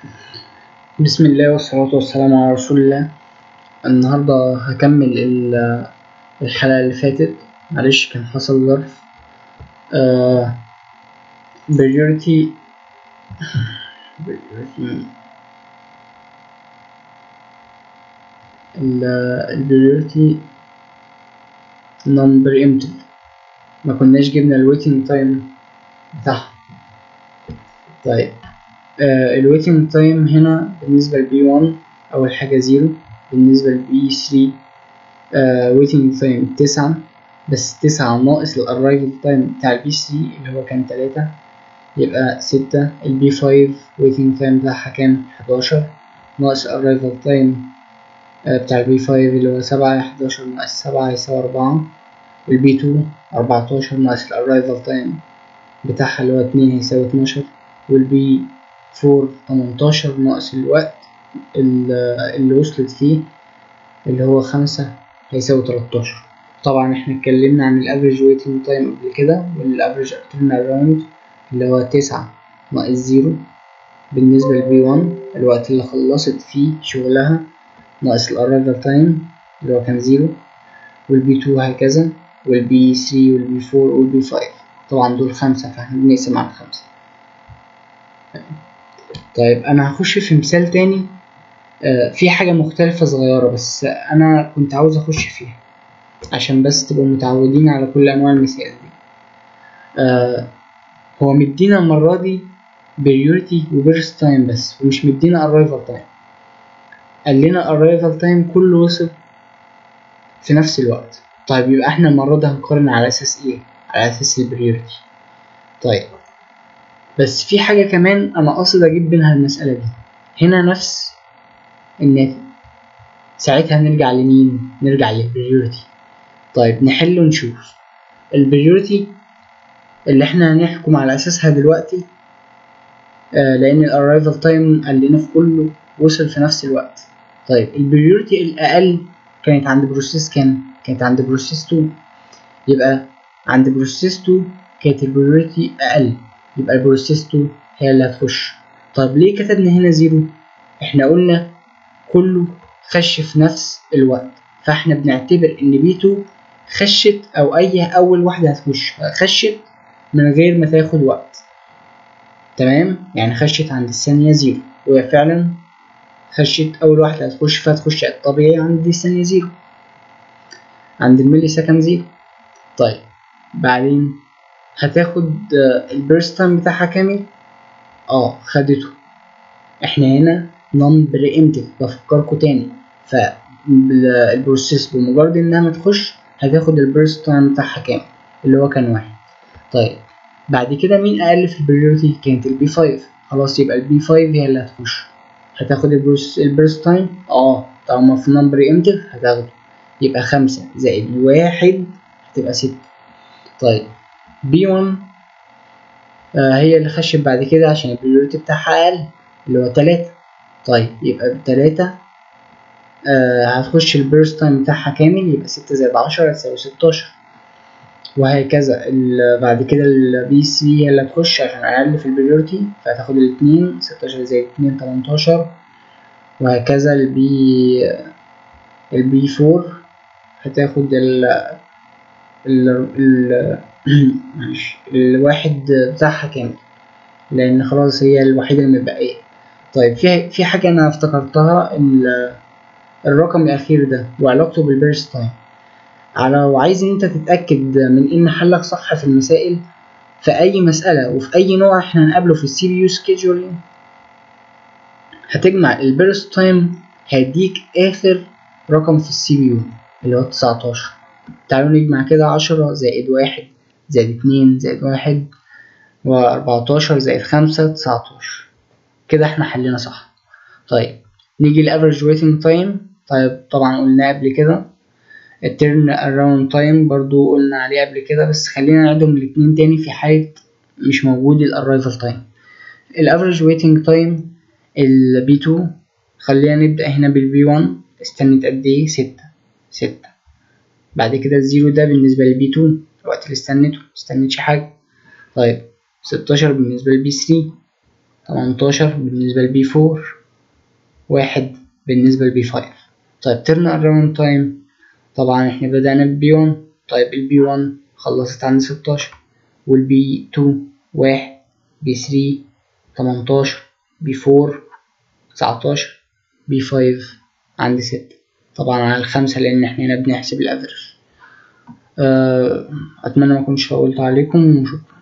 بسم الله والصلاة والسلام على رسول الله النهاردة هكمل ال- الحلقة اللي فاتت معلش كان حصل ظرف آه priority priority ال ال priority non preemptive ما كناش جبنا ال waiting time بتاعها طيب آه ال waiting time هنا بالنسبة ل B1 أول حاجة زيرو بالنسبة ل B3 آه waiting time تسعة بس تسعة ناقص ال arrival time بتاع ال B3 اللي هو كان تلاتة يبقى ستة ال B5 waiting time بتاعها كام حداشر ناقص arrival time آه بتاع ال B5 اللي هو سبعة حداشر ناقص سبعة يساوي أربعة وال B2 أربعتاشر ناقص ال arrival time بتاعها اللي هو اتنين هيساوي اتناشر وال B4 تمنتاشر ناقص الوقت اللي وصلت فيه اللي هو خمسة هيساوي تلاتاشر طبعا احنا اتكلمنا عن الافريج ويتنج تايم قبل كده والافريج تيرن اراوند اللي هو تسعة ناقص زيرو بالنسبة لبي 1 الوقت اللي خلصت فيه شغلها ناقص الاريفال تايم اللي هو كان زيرو والبي 2 هكذا والبي 3 والبي 4 والبي 5 طبعا دول خمسة فاحنا بنقسم على خمسة طيب انا هخش في مثال تاني آه في حاجة مختلفة صغيرة بس انا كنت عاوز اخش فيها عشان بس تبقوا متعودين على كل انواع المثال دي آه هو مدينا المرة دي priority وبيرست تايم بس ومش مدينا arrival تايم قال لنا arrival تايم كله وصل في نفس الوقت طيب يبقى احنا المرة دي هنقارن على اساس ايه على اساس البريورتي طيب بس في حاجة كمان انا قاصد اجيب منها المسألة دي هنا نفس الناتج ساعتها نرجع لمين نرجع للبريورتي طيب نحل ونشوف البريورتي اللي احنا هنحكم على اساسها دلوقتي آه لان الاررايفل تايم قال لنا في كله وصل في نفس الوقت طيب البريورتي الاقل كانت عند بروسيس كام كانت عند بروسيس 2 يبقى عند بروسيس 2 كانت البريورتي اقل يبقى البروسيس 2 هي اللي هتخش طيب ليه كتبنا هنا زيرو احنا قلنا كله خش في نفس الوقت فاحنا بنعتبر ان بي 2 خشت او اي اول واحده هتخش خشت من غير ما تاخد وقت تمام يعني خشت عند الثانيه زيرو وهي فعلا خشت اول واحده هتخش فهتخش الطبيعي عند الثانيه زيرو عند الملي سكند زيرو طيب بعدين هتاخد البيرست تايم بتاعها كامل اه خدته احنا هنا نون بريمتيف بفكركوا تاني فالبروسيس بمجرد انها ما تخش هتاخد البيرست تايم بتاعها كامل اللي هو كان واحد طيب بعد كده مين اقل في البريورتي كانت البي 5 خلاص يبقى البي 5 هي اللي هتخش هتاخد البيرست تايم اه طالما في نون بريمتيف هتاخده يبقى خمسة زائد واحد هتبقى ستة طيب بي 1 آه هي اللي خشت بعد كده عشان البريورتي بتاعها اقل اللي هو تلاتة طيب يبقى بتلاتة آه هتخش البيرست تايم بتاعها كامل يبقى ستة زائد عشرة هتساوي ستاشر وهكذا بعد كده البي سي هي اللي هتخش عشان اقل في البريورتي فهتاخد الاتنين ستاشر زائد اتنين تمنتاشر وهكذا البي البي فور هتاخد ال ال ال معلش الواحد بتاعها كامل لان خلاص هي الوحيدة المتبقية طيب في في حاجة انا افتكرتها الرقم الاخير ده وعلاقته بالبيرست تايم لو عايز ان انت تتأكد من ان حلك صح في المسائل في اي مسألة وفي اي نوع احنا هنقابله في السي بي يو سكيدجولينج هتجمع البيرست تايم هيديك اخر رقم في السي بي يو اللي هو 19 تعالوا نجمع كده عشرة زائد واحد زائد اتنين زائد واحد وأربعتاشر زائد خمسة تسعتاشر كده احنا حلينا صح طيب نيجي الافريج ويتنج تايم طيب طبعا قلنا قبل كده التيرن اراوند تايم برضو قلنا عليه قبل كده بس خلينا نعيدهم الاتنين تاني في حالة مش موجود الاررايفل تايم الافريج ويتنج تايم البي 2 خلينا نبدأ هنا بالبي 1 استنت قد ايه ستة ستة بعد كده الزيرو ده بالنسبة للبي 2 الوقت اللي استنته مستنتش حاجة طيب ستاشر بالنسبة للبي 3 تمنتاشر بالنسبة لبي فور واحد بالنسبة لبي فايف طيب ترن اراوند تايم طبعا احنا بدأنا ببي ون طيب البي ون خلصت عند ستاشر والبي تو واحد بي ثري تمنتاشر بي فور تسعتاشر بي فايف عند ستة طبعا على الخمسة لأن احنا هنا بنحسب الأفرج أتمنى ما أكونش طولت عليكم وشكرا